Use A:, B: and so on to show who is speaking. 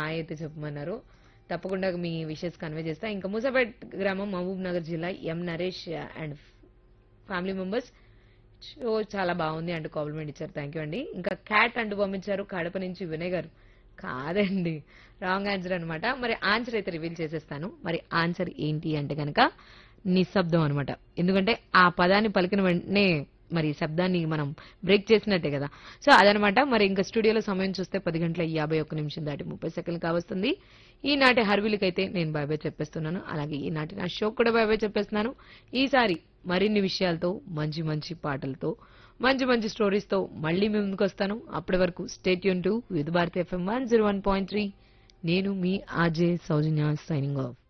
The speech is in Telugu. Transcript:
A: హాయ్ అయితే చెప్పమన్నారు తప్పకుండా మీ విషెస్ కన్వే చేస్తా ఇంకా మూసాపేట్ గ్రామం మహబూబ్ నగర్ జిల్లా M Naresh and family members show చాలా బాగుంది అంటూ కాంప్లిమెంట్ ఇచ్చారు థ్యాంక్ యూ అండి ఇంకా క్యాట్ అంటూ పంపించారు కడప నుంచి వినయ్ గారు కాదండి రాంగ్ ఆన్సర్ అన్నమాట మరి ఆన్సర్ అయితే రివీల్ చేసేస్తాను మరి ఆన్సర్ ఏంటి అంటే కనుక నిశ్శబ్దం అన్నమాట ఎందుకంటే ఆ పదాన్ని పలికిన వెంటనే మరి శబ్దాన్ని మనం బ్రేక్ చేసినట్టే కదా సో అదనమాట మరి ఇంకా స్టూడియోలో సమయం చూస్తే పది గంటల యాభై ఒక్క నిమిషం దాటి ముప్పై సెకండ్లు కావస్తుంది ఈనాటి హర్విలికైతే నేను బాయ్ బాయ్ చెప్పేస్తున్నాను అలాగే ఈనాటి నా షో కూడా బాయ్ బాయ్ చెప్పేస్తున్నాను ఈసారి మరిన్ని విషయాలతో మంచి మంచి పాటలతో మంచి మంచి స్టోరీస్ తో మళ్ళీ మీ ముందుకు వస్తాను అప్పటి వరకు స్టేట్ యూన్ to with Bharati FM one zero one point three నేను మీ ఆర్జే సౌజన్య సైనింగ్ ఆఫ్